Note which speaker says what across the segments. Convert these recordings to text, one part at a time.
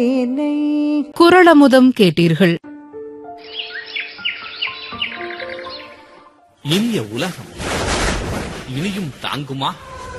Speaker 1: குரளமுதம் கேட்டீர்கள்
Speaker 2: இனிய உலகம் இனியும் தாங்குமா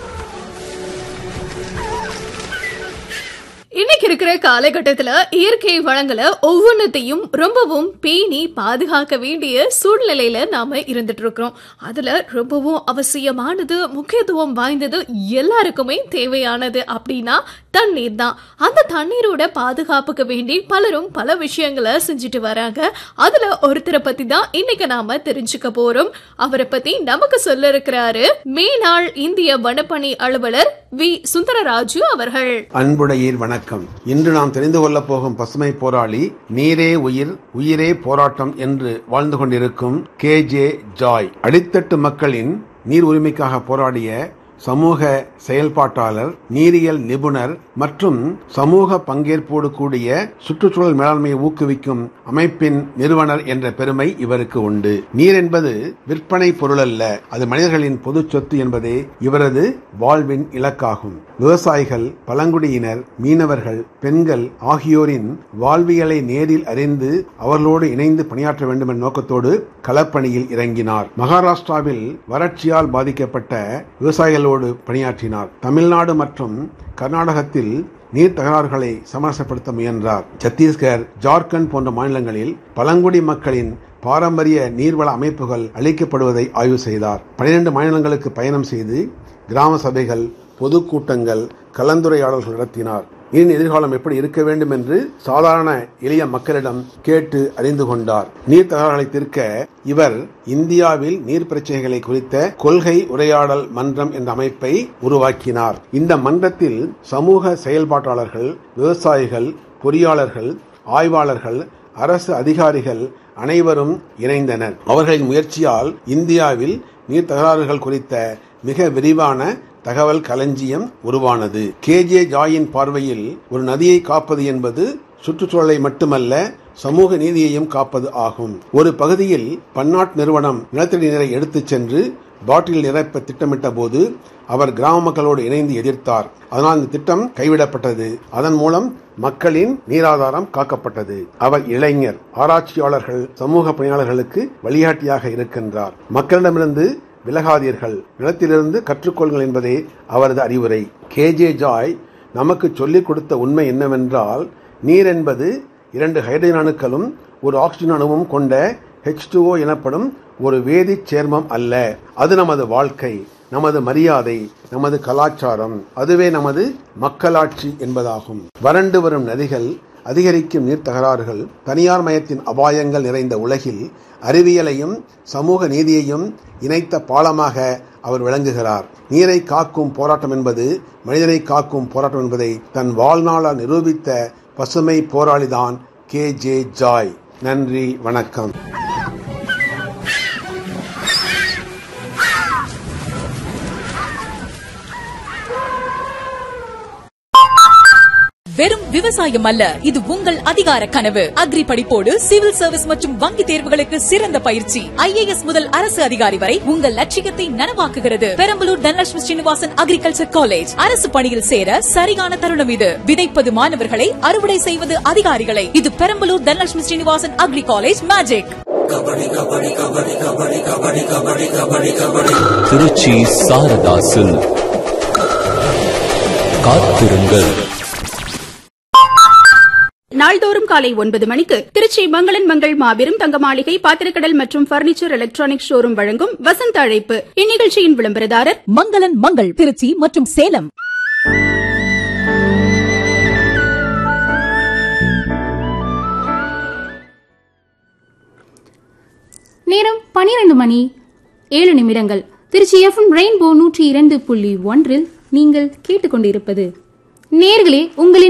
Speaker 3: இன்னைக்கு இருக்கிற காலகட்டத்துல இயற்கை வளங்களை ஒவ்வொன்றத்தையும் ரொம்பவும் பேணி பாதுகாக்க வேண்டிய சூழ்நிலையில நாம இருந்துட்டு இருக்கிறோம் அதுல ரொம்பவும் அவசியமானது முக்கியத்துவம் வாய்ந்தது எல்லாருக்குமே தேவையானது அப்படின்னா தண்ணீர் தான் அந்த தண்ணீரோட பாதுகாப்புக்கு வேண்டி பலரும் பல விஷயங்களை செஞ்சுட்டு வராங்க அதுல ஒருத்தரை பத்தி தான் இன்னைக்கு நாம தெரிஞ்சுக்க போறோம் அவரை பத்தி நமக்கு சொல்ல இருக்கிறாரு மேனாள் இந்திய வனப்பணி அலுவலர் வி சுந்தரராஜு அவர்கள்
Speaker 4: அன்புடையீர் வணக்கம் இன்று நாம் தெரிந்து கொள்ளப் போகும் பசுமை போராளி நீரே உயிர் உயிரே போராட்டம் என்று வாழ்ந்து கொண்டிருக்கும் கே ஜே ஜாய் அடித்தட்டு மக்களின் நீர் உரிமைக்காக போராடிய சமூக செயல்பாட்டாளர் நீரியல் நிபுணர் மற்றும் சமூக பங்கேற்போடு கூடிய சுற்றுச்சூழல் மேலாண்மையை ஊக்குவிக்கும் அமைப்பின் நிறுவனர் என்ற பெருமை இவருக்கு உண்டு நீர் என்பது விற்பனை பொருள் அல்ல அது மனிதர்களின் பொது சொத்து என்பதே இவரது வாழ்வின் இலக்காகும் விவசாயிகள் பழங்குடியினர் மீனவர்கள் பெண்கள் ஆகியோரின் வாழ்வியலை நேரில் அறிந்து அவர்களோடு இணைந்து பணியாற்ற வேண்டும் என்ற நோக்கத்தோடு களப்பணியில் இறங்கினார் மகாராஷ்டிராவில் வறட்சியால் பாதிக்கப்பட்ட விவசாயிகளோடு பணியாற்றினார் தமிழ்நாடு மற்றும் கர்நாடகத்தில் நீர் தகராறுகளை சமரசப்படுத்த முயன்றார் சத்தீஸ்கர் ஜார்க்கண்ட் போன்ற மாநிலங்களில் பழங்குடி மக்களின் பாரம்பரிய நீர்வள அமைப்புகள் அளிக்கப்படுவதை ஆய்வு செய்தார் பனிரெண்டு மாநிலங்களுக்கு பயணம் செய்து கிராம சபைகள் பொதுக்கூட்டங்கள் கலந்துரையாடல்கள் நடத்தினார் நீரின் எதிர்காலம் எப்படி இருக்க வேண்டும் என்று சாதாரண எளிய மக்களிடம் கேட்டு அறிந்து கொண்டார் நீர் தகராறுகளை தீர்க்க இவர் இந்தியாவில் நீர் பிரச்சனைகளை குறித்த கொள்கை உரையாடல் மன்றம் என்ற அமைப்பை உருவாக்கினார் இந்த மன்றத்தில் சமூக செயல்பாட்டாளர்கள் விவசாயிகள் பொறியாளர்கள் ஆய்வாளர்கள் அரசு அதிகாரிகள் அனைவரும் இணைந்தனர் அவர்களின் முயற்சியால் இந்தியாவில் நீர் தகராறுகள் குறித்த மிக விரிவான தகவல் களஞ்சியம் உருவானது கே ஜே ஜாயின் பார்வையில் ஒரு நதியை காப்பது என்பது சுற்றுச்சூழலை மட்டுமல்ல சமூக நீதியையும் காப்பது ஆகும் ஒரு பகுதியில் பன்னாட்டு நிறுவனம் நிலத்தடி நீரை எடுத்துச் சென்று பாட்டில் நிரப்ப திட்டமிட்ட போது அவர் கிராம மக்களோடு இணைந்து எதிர்த்தார் அதனால் இந்த திட்டம் கைவிடப்பட்டது அதன் மூலம் மக்களின் நீராதாரம் காக்கப்பட்டது அவர் இளைஞர் ஆராய்ச்சியாளர்கள் சமூக பணியாளர்களுக்கு வழிகாட்டியாக இருக்கின்றார் மக்களிடமிருந்து விலகாதீர்கள் நிலத்திலிருந்து கற்றுக்கொள்ளுங்கள் என்பதே அவரது அறிவுரை கே ஜே ஜாய் நமக்கு சொல்லிக் கொடுத்த உண்மை என்னவென்றால் நீர் என்பது இரண்டு ஹைட்ரஜன் அணுக்களும் ஒரு ஆக்சிஜன் அணுவும் கொண்ட ஹெச் எனப்படும் ஒரு வேதிச் சேர்மம் அல்ல அது நமது வாழ்க்கை நமது மரியாதை நமது கலாச்சாரம் அதுவே நமது மக்களாட்சி என்பதாகும் வறண்டு வரும் நதிகள் அதிகரிக்கும் நீர் தகராறுகள் தனியார் மயத்தின் அபாயங்கள் நிறைந்த உலகில் அறிவியலையும் சமூக நீதியையும் இணைத்த பாலமாக அவர் விளங்குகிறார் நீரை காக்கும் போராட்டம் என்பது மனிதனை காக்கும் போராட்டம் என்பதை தன் வாழ்நாளால் நிரூபித்த பசுமை போராளிதான் கே ஜே ஜாய் நன்றி வணக்கம்
Speaker 5: வெறும் விவசாயம் அல்ல இது உங்கள் அதிகார கனவு அக்ரி படிப்போடு சிவில் சர்வீஸ் மற்றும் வங்கி தேர்வுகளுக்கு சிறந்த பயிற்சி ஐஏஎஸ் முதல் அரசு அதிகாரி வரை உங்கள் லட்சியத்தை நனவாக்குகிறது பெரம்பலூர் தனலட்சுமி ஸ்ரீனிவாசன் அக்ரிகல்ச்சர் காலேஜ் அரசு பணியில் சேர சரியான தருணம் இது விதைப்பது மாணவர்களை அறுவடை செய்வது அதிகாரிகளை இது Perambalur Dhanalakshmi Srinivasan agri college magic
Speaker 6: Trichy Saratha silk காத்திருங்கள்
Speaker 7: நாள்தோறும் காலை ஒன்பது மணிக்கு திருச்சி மங்களன் மங்கள் மாபெரும் தங்க மாளிகை பாத்திரக்கடல் மற்றும் பர்னிச்சர் எலக்ட்ரானிக் ஷோரூம் வழங்கும் வசந்த அழைப்பு இந்நிகழ்ச்சியின் விளம்பரதாரர்
Speaker 5: மங்களன் மங்கள் திருச்சி மற்றும் சேலம்
Speaker 8: நேரம் பனிரெண்டு மணி ஏழு நிமிடங்கள் திருச்சி எஃப்எம் ரெயின்போ நூற்றி இரண்டு புள்ளி ஒன்றில் நீங்கள் கேட்டுக்கொண்டிருப்பது நேர்களே உங்களின்